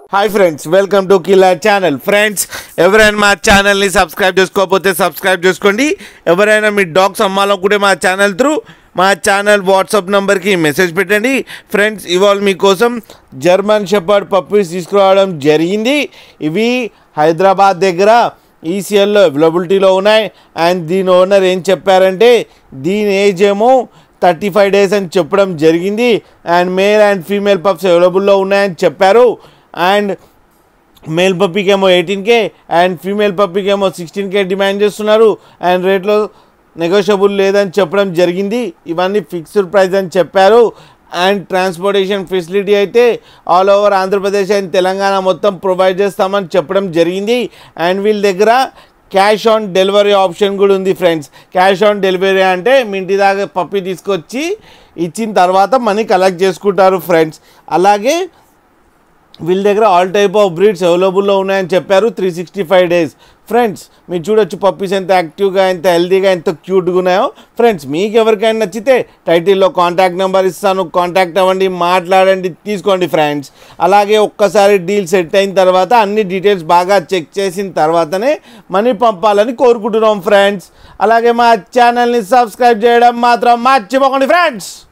hi friends welcome to కిలా channel friends ఎవరైనా మా ఛానల్ని సబ్స్క్రైబ్ చేసుకోకపోతే సబ్స్క్రైబ్ చేసుకోండి ఎవరైనా మీ డాగ్స్ అమ్మాలనుకుంటే మా ఛానల్ త్రూ మా ఛానల్ వాట్సాప్ నెంబర్కి మెసేజ్ పెట్టండి ఫ్రెండ్స్ ఇవాళ మీకోసం జర్మన్ షెపర్డ్ పప్పీస్ తీసుకురావడం జరిగింది ఇవి హైదరాబాద్ దగ్గర ఈసీఎల్లో అవైలబిలిటీలో ఉన్నాయి అండ్ దీని ఓనర్ ఏం చెప్పారంటే దీని ఏజ్ ఏమో థర్టీ ఫైవ్ డేస్ అని చెప్పడం జరిగింది and male and female pups అవైలబుల్లో ఉన్నాయని చెప్పారు అండ్ మేల్ పప్పీకి ఏమో ఎయిటీన్ కే అండ్ ఫీమేల్ పప్పీకి ఏమో సిక్స్టీన్ కే డిమాండ్ చేస్తున్నారు అండ్ రేట్లో నెగోషియబుల్ లేదని చెప్పడం జరిగింది ఇవన్నీ ఫిక్స్డ్ ప్రైస్ అని చెప్పారు అండ్ ట్రాన్స్పోర్టేషన్ ఫెసిలిటీ అయితే all over Andhra Pradesh and Telangana మొత్తం ప్రొవైడ్ చేస్తామని చెప్పడం జరిగింది అండ్ వీళ్ళ దగ్గర క్యాష్ ఆన్ డెలివరీ ఆప్షన్ కూడా ఉంది ఫ్రెండ్స్ క్యాష్ ఆన్ డెలివరీ అంటే మీ ఇంటి దాకా పప్పి తీసుకొచ్చి ఇచ్చిన తర్వాత మనీ కలెక్ట్ చేసుకుంటారు ఫ్రెండ్స్ అలాగే వీళ్ళ దగ్గర ఆల్ టైప్ ఆఫ్ బ్రీడ్స్ అవైలబుల్లో ఉన్నాయని చెప్పారు three sixty five days friends మీరు చూడొచ్చు పప్పీస్ ఎంత యాక్టివ్గా ఎంత హెల్తీగా ఎంత క్యూట్గా ఉన్నాయో ఫ్రెండ్స్ మీకు ఎవరికైనా నచ్చితే టైటిల్లో కాంటాక్ట్ నెంబర్ ఇస్తాను కాంటాక్ట్ అవ్వండి మాట్లాడండి తీసుకోండి ఫ్రెండ్స్ అలాగే ఒక్కసారి డీల్ సెట్ అయిన తర్వాత అన్ని డీటెయిల్స్ బాగా చెక్ చేసిన తర్వాతనే మనీ పంపాలని కోరుకుంటున్నాం ఫ్రెండ్స్ అలాగే మా ఛానల్ని సబ్స్క్రైబ్ చేయడం మాత్రం మర్చిపోకండి ఫ్రెండ్స్